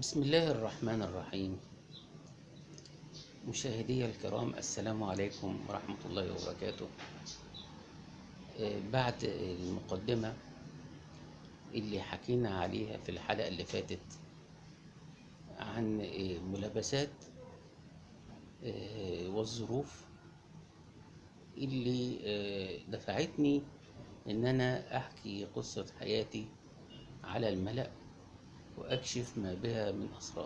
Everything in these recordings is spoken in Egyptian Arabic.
بسم الله الرحمن الرحيم مشاهدي الكرام السلام عليكم ورحمة الله وبركاته آه، بعد المقدمة اللي حكينا عليها في الحلقة اللي فاتت عن آه، ملابسات آه، والظروف اللي آه، دفعتني ان انا احكي قصة حياتي على الملأ واكشف ما بها من اسرار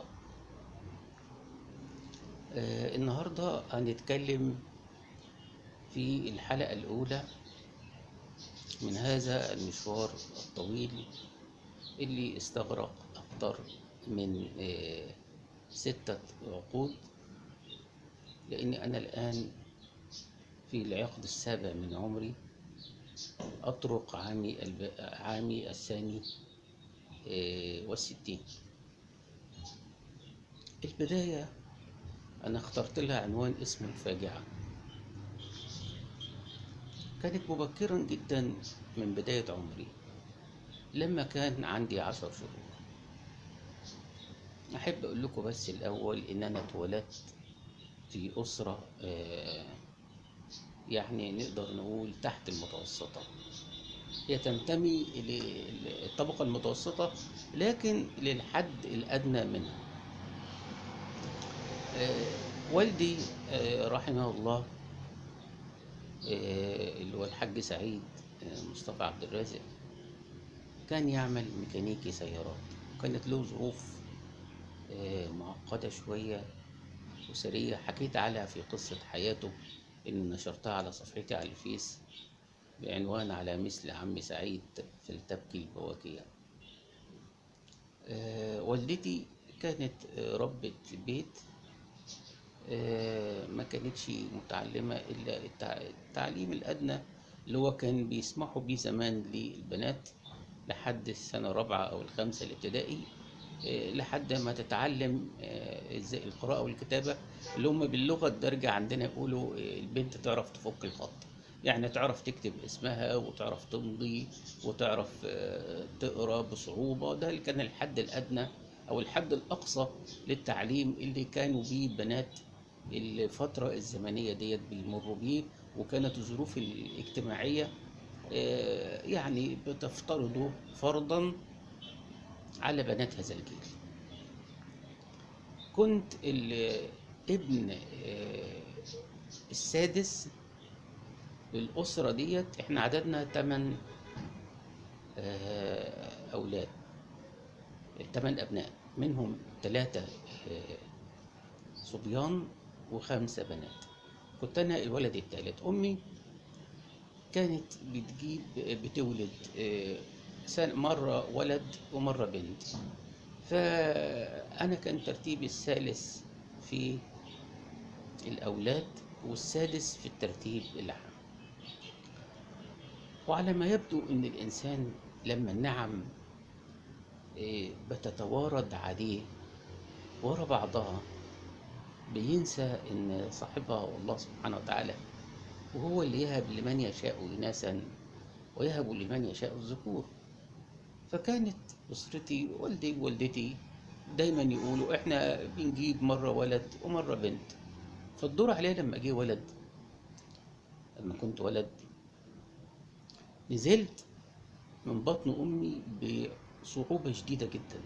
آه، النهاردة هنتكلم في الحلقة الأولى من هذا المشوار الطويل اللي استغرق أكتر من آه، ستة عقود لأني أنا الآن في العقد السابع من عمري أطرق عامي الب... عامي الثاني آه، والستين البداية أنا اخترت لها عنوان اسمه الفاجعة كانت مبكرا جدا من بداية عمري لما كان عندي عشر شهور أحب أقول لكم بس الأول إن أنا اتولدت في أسرة آه، يعني نقدر نقول تحت المتوسطة هي تنتمي للطبقة المتوسطة لكن للحد الأدنى منها آه، والدي آه، رحمه الله آه، اللي هو الحاج سعيد آه، مصطفى عبد الرازق كان يعمل ميكانيكي سيارات وكانت له ظروف آه، معقدة شوية أسرية حكيت عليها في قصة حياته اللي نشرتها على صفحتي على الفيس بعنوان على مثل عم سعيد فلتبكي البواكية آه، والدتي كانت آه، ربة بيت آه، ما كانتش متعلمة إلا التع- التعليم الأدنى اللي هو كان بيسمحوا بيه زمان للبنات لحد السنة الرابعة أو الخامسة الابتدائي آه، لحد ما تتعلم آه، ازاي القراءة والكتابة اللي هم باللغة الدارجة عندنا يقولوا آه، البنت تعرف تفك الخط يعني تعرف تكتب اسمها وتعرف تمضي وتعرف آه، تقرا بصعوبة ده اللي كان الحد الأدنى أو الحد الأقصى للتعليم اللي كانوا بيه البنات الفترة الزمنية ديت بيمروا بيه وكانت الظروف الاجتماعية آه، يعني بتفترضه فرضا على بنات هذا الجيل كنت الابن آه، السادس للأسرة ديت احنا عددنا تمن آه، أولاد تمن أبناء منهم ثلاثة صبيان وخمسة بنات كنت أنا الولد الثالث أمي كانت بتجيب بتولد آه، سنة مرة ولد ومرة بنت فأنا كان ترتيبي الثالث في الأولاد والسادس في الترتيب العام وعلى ما يبدو أن الإنسان لما النعم آه، بتتوارد عليه ورا بعضها بينسى ان صاحبها الله سبحانه وتعالى وهو اللي يهب لمن يشاء اناثا ويهب لمن يشاء الذكور فكانت اسرتي والدي ووالدتي دايما يقولوا احنا بنجيب مره ولد ومره بنت فالدور عليا لما جه ولد لما كنت ولد نزلت من بطن امي بصعوبه شديده جدا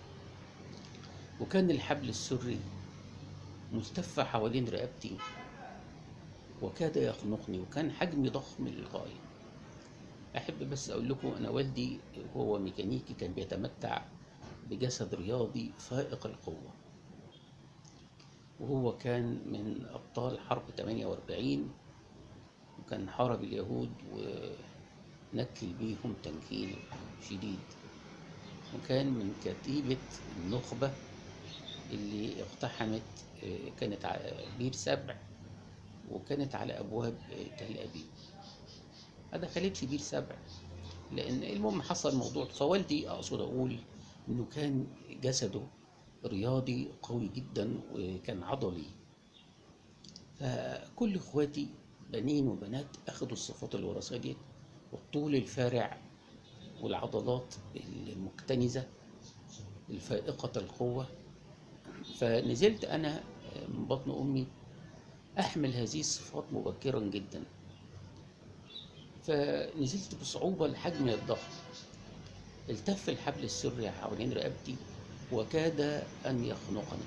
وكان الحبل السري ملتف حوالين رقبتي وكاد يخنقني وكان حجمي ضخم للغاية أحب بس أقول لكم أنا والدي هو ميكانيكي كان بيتمتع بجسد رياضي فائق القوة وهو كان من أبطال حرب 48 وكان حارب اليهود ونكل بيهم تنكيل شديد وكان من كتيبة النخبة اللي اقتحمت آه، كانت على بير سبع وكانت على أبواب آه، تل أبيب ما دخلتش بير سبع لأن المهم حصل موضوع فوالدي أقصد أقول إنه كان جسده رياضي قوي جدا وكان عضلي فكل إخواتي بنين وبنات أخدوا الصفات الوراثية دي والطول الفارع والعضلات المكتنزة الفائقة القوة فنزلت أنا من بطن أمي أحمل هذه الصفات مبكرا جدا فنزلت بصعوبة لحجم الضغط التف الحبل السري حوالين رقبتي وكاد أن يخنقني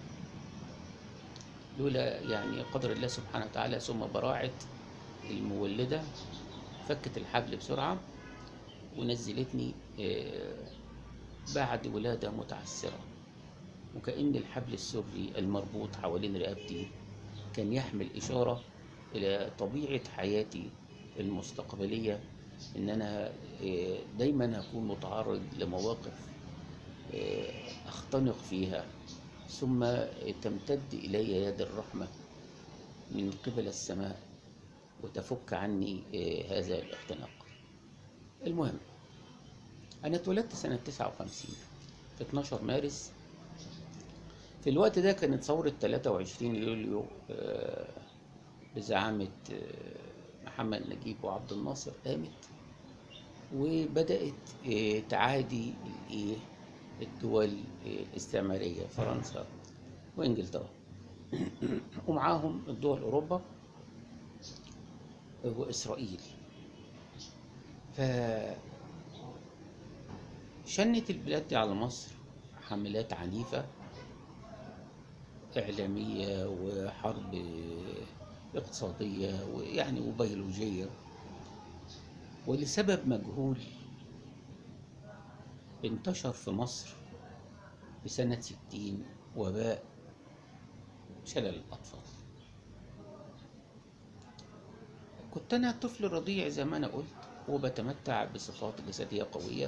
لولا يعني قدر الله سبحانه وتعالى ثم براعة المولدة فكت الحبل بسرعة ونزلتني آه، بعد ولادة متعسرة وكأن الحبل السري المربوط حوالين رقبتي كان يحمل إشارة إلى طبيعة حياتي المستقبلية إن أنا آه، دايما هكون متعرض لمواقف آه، أختنق فيها ثم تمتد إلي يد الرحمة من قبل السماء وتفك عني آه، هذا الاختناق المهم أنا اتولدت سنة 59 في 12 مارس في الوقت ده كانت ثورة 23 يوليو آه، بزعامة آه، محمد نجيب وعبد الناصر قامت وبدأت آه، تعادي الإيه الدول آه، الاستعمارية فرنسا وإنجلترا ومعاهم الدول أوروبا وإسرائيل ف شنت البلاد دي على مصر حملات عنيفة إعلامية وحرب اقتصادية ويعني وبيولوجية ولسبب مجهول انتشر في مصر في سنة ستين وباء شلل الأطفال كنت أنا طفل رضيع زي ما أنا قلت وبتمتع بصفات جسدية قوية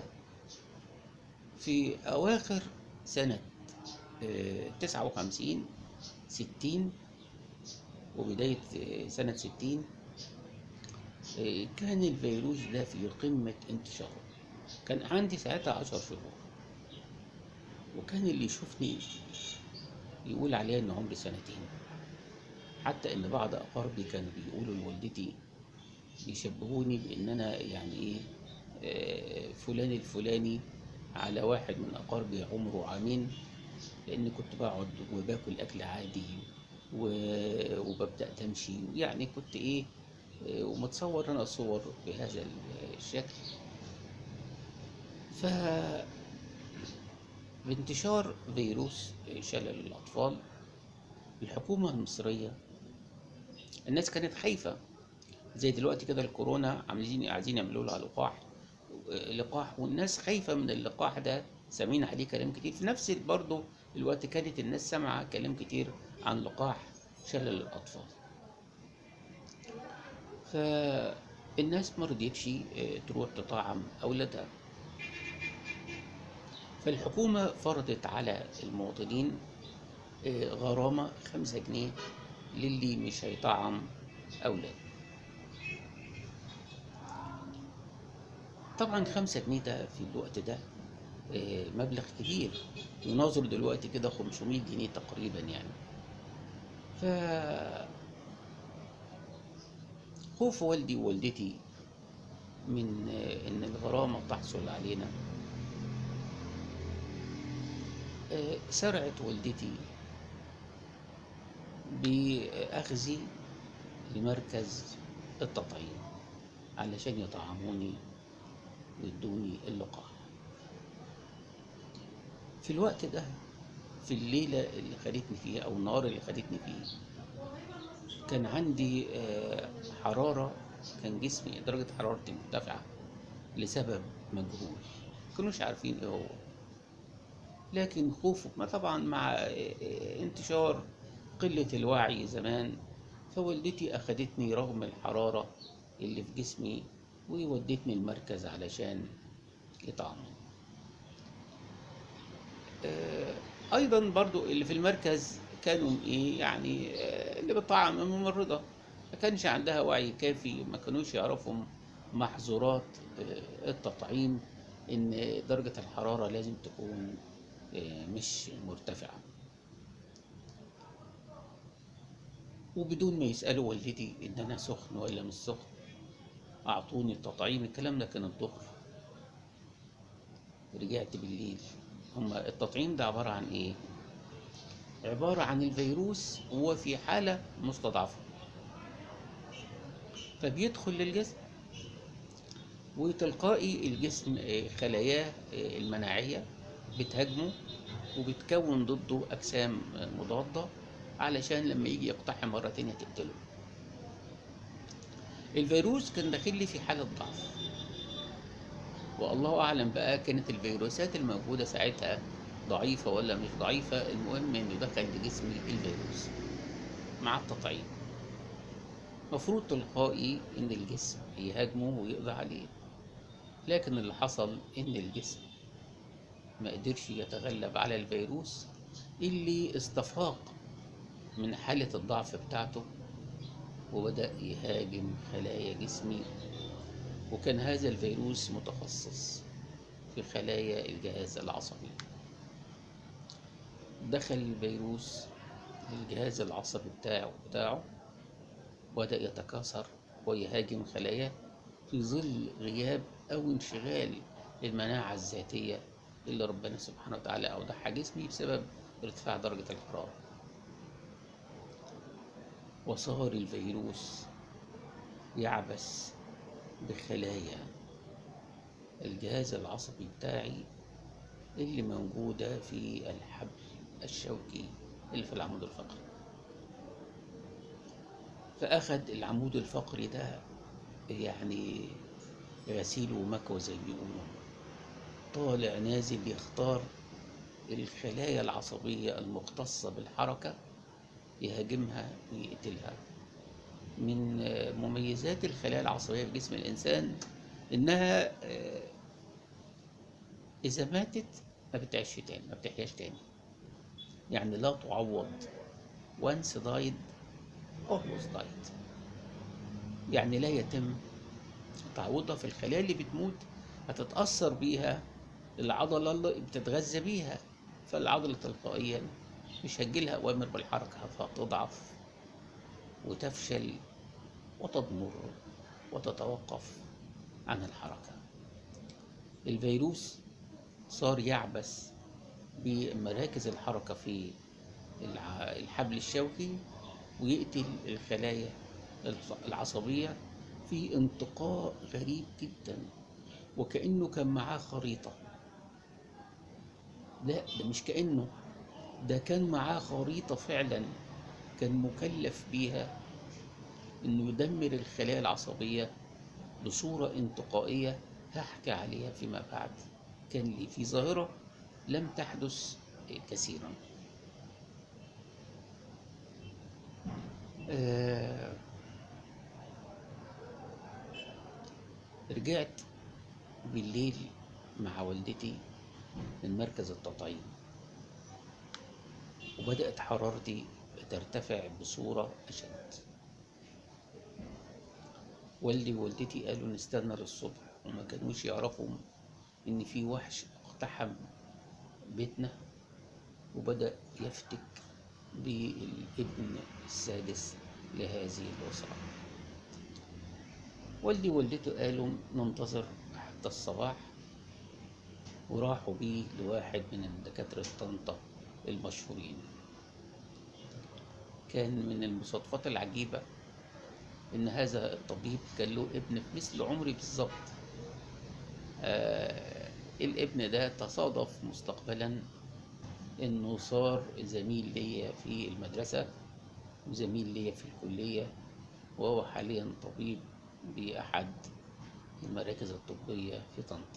في أواخر سنة تسعة وخمسين ستين وبداية آه، سنة ستين آه، كان الفيروس ده في قمة انتشاره كان عندي ساعتها عشر شهور وكان اللي يشوفني يقول عليا إن عمري سنتين حتى إن بعض أقاربي كانوا بيقولوا لوالدتي بيشبهوني بإن أنا يعني إيه آه، فلان الفلاني على واحد من أقاربي عمره عامين لأن كنت بقعد وباكل أكل عادي و- وببدأ تمشي يعني كنت إيه آه، ومتصور أنا صور بهذا الشكل ف بانتشار فيروس شلل الأطفال الحكومة المصرية الناس كانت خايفة زي دلوقتي كده الكورونا عاملين عايزين يعملوا لها لقاح لقاح والناس خايفة من اللقاح ده سامعين عليه كلام كتير في نفس برضه الوقت كانت الناس سامعة كلام كتير عن لقاح شلل الأطفال فالناس ما رضيتش آه، تروح تطعم أولادها فالحكومة فرضت على المواطنين آه، غرامة خمسة جنيه للي مش هيطعم أولاده طبعا خمسة جنيه ده في الوقت ده آه، مبلغ كبير يناظر دلوقتي كده 500 جنيه تقريبا يعني ف خوف والدي ووالدتي من آه، ان الغرامة تحصل علينا آه، سرعت والدتي بأخذي لمركز التطعيم علشان يطعموني ويدوني اللقاح في الوقت ده في الليلة اللي خدتني فيها أو النهار اللي خدتني فيه كان عندي آه، حرارة كان جسمي درجة حرارتي مرتفعة لسبب مجهول كانوش عارفين ايه هو لكن خوفه ما طبعا مع آه، آه، انتشار قلة الوعي زمان فوالدتي أخدتني رغم الحرارة اللي في جسمي وودتني المركز علشان يطعمني آه، ايضا برضو اللي في المركز كانوا ايه يعني آه، اللي بتطعم ممرضة ما كانش عندها وعي كافي ما كانوش يعرفوا محظورات آه، التطعيم ان درجة الحرارة لازم تكون آه، مش مرتفعة وبدون ما يسألوا والدتي ان انا سخن ولا مش سخن اعطوني التطعيم الكلام ده كان الظهر رجعت بالليل هما التطعيم ده عبارة عن إيه؟ عبارة عن الفيروس هو في حالة مستضعفة فبيدخل للجسم وتلقائي الجسم آه، خلاياه آه، المناعية بتهاجمه وبتكون ضده أجسام آه، مضادة علشان لما يجي يقتحم مرة تانية تقتله الفيروس كان داخل لي في حالة ضعف والله أعلم بقى كانت الفيروسات الموجودة ساعتها ضعيفة ولا مش ضعيفة المهم إنه دخل لجسمي الفيروس مع التطعيم مفروض تلقائي إن الجسم يهاجمه ويقضي عليه لكن اللي حصل إن الجسم ما قدرش يتغلب على الفيروس اللي استفاق من حالة الضعف بتاعته وبدأ يهاجم خلايا جسمي وكان هذا الفيروس متخصص في خلايا الجهاز العصبي دخل الفيروس للجهاز العصبي بتاعه بتاعه وبدأ يتكاثر ويهاجم خلاياه في ظل غياب أو انشغال المناعة الذاتية اللي ربنا سبحانه وتعالى أودعها جسمي بسبب ارتفاع درجة الحرارة وصار الفيروس يعبث بخلايا الجهاز العصبي بتاعي اللي موجودة في الحبل الشوكي اللي في العمود الفقري فأخد العمود الفقري ده يعني غسيل ومكوى زي ما بيقولوا طالع نازل يختار الخلايا العصبية المختصة بالحركة يهاجمها ويقتلها من آه، مميزات الخلايا العصبية في جسم الإنسان إنها آه، إذا ماتت ما بتعيش تاني ما بتحياش تاني يعني لا تعوض once died always died يعني لا يتم تعويضها في الخلايا اللي بتموت هتتأثر بيها العضلة اللي بتتغذى بيها فالعضلة تلقائيا مش هتجيلها أوامر بالحركة فتضعف وتفشل وتضمر وتتوقف عن الحركة الفيروس صار يعبث بمراكز الحركة في الع- الحبل الشوكي ويقتل الخلايا الف- العصبية في انتقاء غريب جدا وكأنه كان معاه خريطة لا ده مش كأنه ده كان معاه خريطة فعلا كان مكلف بيها انه يدمر الخلايا العصبية بصورة انتقائية هحكي عليها فيما بعد كان لي في ظاهرة لم تحدث كثيرا آه، رجعت بالليل مع والدتي من مركز التطعيم وبدأت حرارتي ترتفع بصورة أشد والدي ووالدتي قالوا نستنى للصبح وما كانوش يعرفوا إن في وحش اقتحم بيتنا وبدأ يفتك بالابن السادس لهذه الأسرة والدي ووالدته قالوا ننتظر حتى الصباح وراحوا بيه لواحد من دكاترة طنطا المشهورين كان من المصادفات العجيبة إن هذا الطبيب كان له ابن في مثل عمري بالظبط آه الابن ده تصادف مستقبلا إنه صار زميل ليا في المدرسة وزميل ليا في الكلية وهو حاليا طبيب بأحد المراكز الطبية في طنطا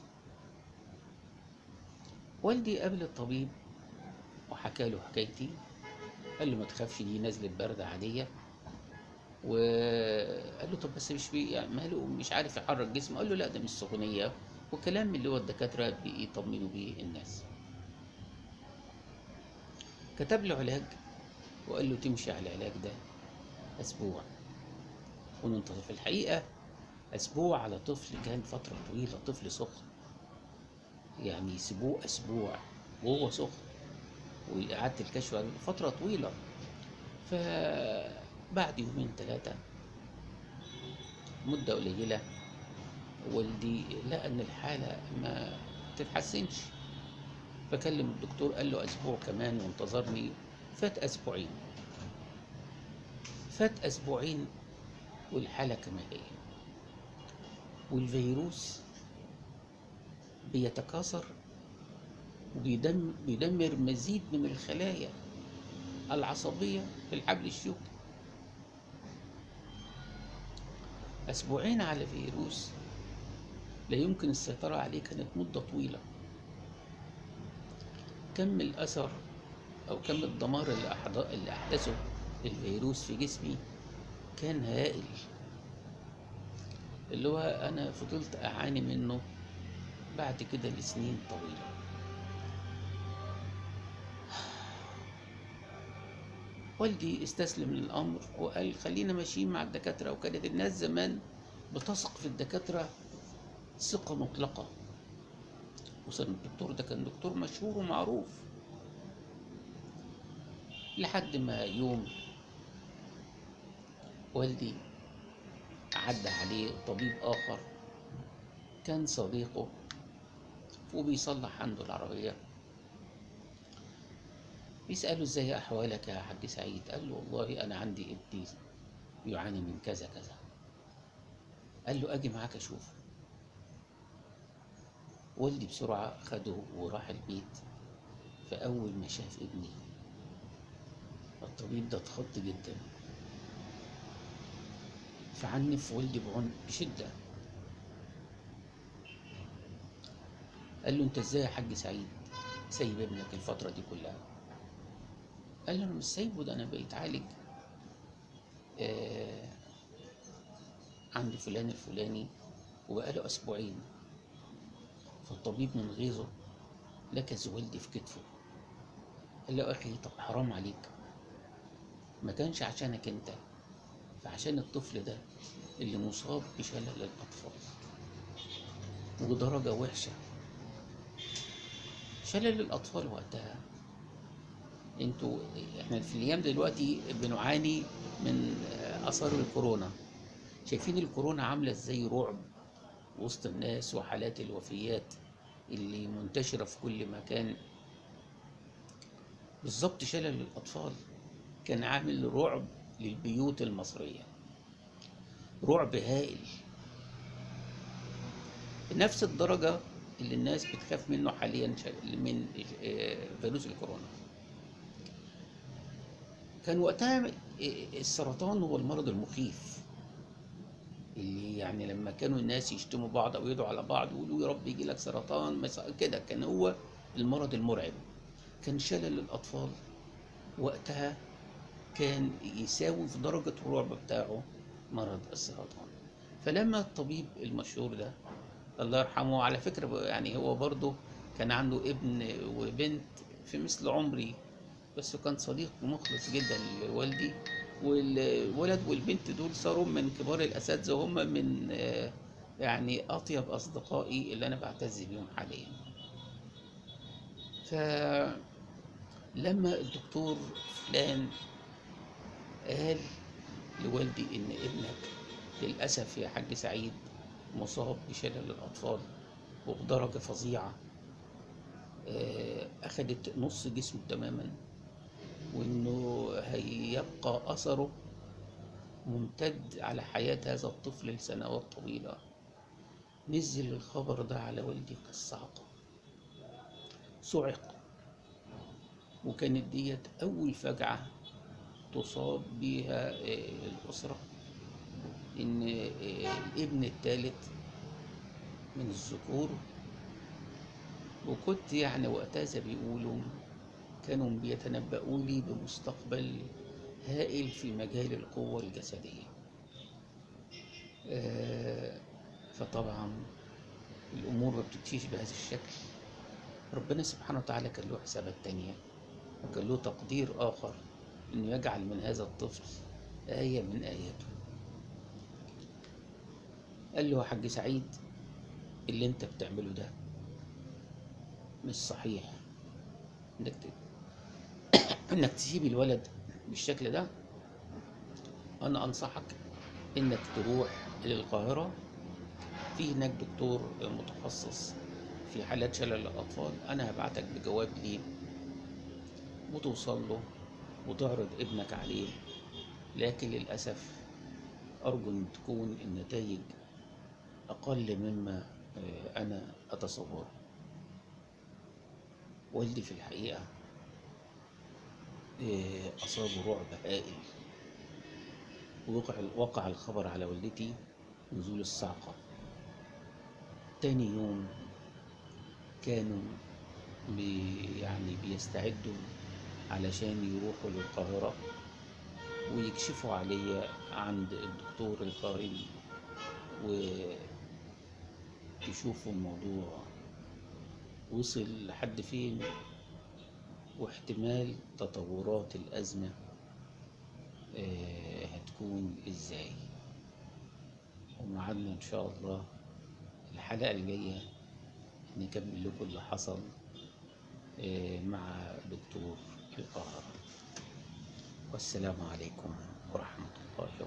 والدي قابل الطبيب وحكى له حكايتي قال له ما تخافش دي نزلة برد عادية وقال له طب بس مش بي يعني ماله مش عارف يحرك جسمه قال له لا ده مش سخونية وكلام اللي هو الدكاترة بيطمنوا بيه الناس كتب له علاج وقال له تمشي على العلاج ده أسبوع وننتظر في الحقيقة أسبوع على طفل كان فترة طويلة طفل سخن يعني يسيبوه أسبوع وهو سخن وإعادة الكشف عليه فترة طويلة فبعد يومين ثلاثة مدة قليلة والدي لقى إن الحالة ما تتحسنش فكلم الدكتور قال له اسبوع كمان وانتظرني فات اسبوعين فات اسبوعين والحاله كما هي والفيروس بيتكاثر وبيدم بيدمر مزيد من الخلايا العصبيه في الحبل الشوكي اسبوعين على فيروس لا يمكن السيطره عليه كانت مده طويله كم الأثر أو كم الدمار اللي, أحد... اللي أحدثه الفيروس في جسمي كان هائل اللي هو أنا فضلت أعاني منه بعد كده لسنين طويلة والدي استسلم للأمر وقال خلينا ماشيين مع الدكاترة وكانت الناس زمان بتثق في الدكاترة ثقة مطلقة خصوصا الدكتور ده كان دكتور مشهور ومعروف لحد ما يوم والدي عدى عليه طبيب آخر كان صديقه وبيصلح عنده العربية بيسأله ازاي أحوالك يا حاج سعيد قال له والله أنا عندي ابني يعاني من كذا كذا قال له أجي معاك أشوفه والدي بسرعة خده وراح البيت فأول ما شاف ابني الطبيب ده اتخض جدا فعنف والدي بعنف بشدة قال له انت ازاي يا حاج سعيد سايب ابنك الفترة دي كلها قال له انا مش سايبه ده انا بيتعالج آه عند فلان الفلاني وبقاله اسبوعين فالطبيب من غيظه لكز والدي في كتفه قال له يا اخي طب حرام عليك ما كانش عشانك انت فعشان الطفل ده اللي مصاب بشلل الاطفال ودرجة وحشة شلل الاطفال وقتها انتوا احنا في الايام دلوقتي بنعاني من اثار الكورونا شايفين الكورونا عامله ازاي رعب وسط الناس وحالات الوفيات اللي منتشره في كل مكان بالظبط شلل الاطفال كان عامل رعب للبيوت المصريه رعب هائل بنفس الدرجه اللي الناس بتخاف منه حاليا من فيروس الكورونا كان وقتها السرطان هو المرض المخيف اللي يعني لما كانوا الناس يشتموا بعض او يدعوا على بعض ويقولوا يا رب يجي لك سرطان كده كان هو المرض المرعب كان شلل الاطفال وقتها كان يساوي في درجة الرعب بتاعه مرض السرطان فلما الطبيب المشهور ده الله يرحمه على فكرة يعني هو برضه كان عنده ابن وبنت في مثل عمري بس كان صديق مخلص جدا لوالدي والولد والبنت دول صاروا من كبار الاساتذه هم من يعني اطيب اصدقائي اللي انا بعتز بيهم حاليا فلما الدكتور فلان قال لوالدي ان ابنك للاسف يا حاج سعيد مصاب بشلل الاطفال وبدرجه فظيعه اخدت نص جسمه تماما وانه هيبقى اثره ممتد على حياة هذا الطفل لسنوات طويلة نزل الخبر ده على والدي كالصعقة صعق وكانت ديت أول فجعة تصاب بها الأسرة إن الابن الثالث من الذكور وكنت يعني وقتها زي بيقولوا كانوا بيتنبؤوا لي بمستقبل هائل في مجال القوة الجسدية آه فطبعا الأمور ما بتمشيش بهذا الشكل ربنا سبحانه وتعالى كان له حسابات تانية وكان له تقدير آخر إنه يجعل من هذا الطفل آية من آياته قال له يا حاج سعيد اللي انت بتعمله ده مش صحيح انك انك تسيب الولد بالشكل ده انا انصحك انك تروح للقاهرة في هناك دكتور متخصص في حالات شلل الأطفال أنا هبعتك بجواب ليه وتوصل له وتعرض ابنك عليه لكن للأسف أرجو أن تكون النتائج أقل مما آه، أنا أتصوره والدي في الحقيقة آه، أصابه رعب هائل ووقع وقع الخبر على والدتي نزول الصعقة تاني يوم كانوا بي يعني بيستعدوا علشان يروحوا للقاهرة ويكشفوا عليا عند الدكتور القارئ ويشوفوا الموضوع وصل لحد فين واحتمال تطورات الأزمة آه، هتكون ازاي ومعادنا ان شاء الله الحلقة الجاية نكمل لكم اللي حصل آه، مع دكتور القاهرة والسلام عليكم ورحمة الله وبركاته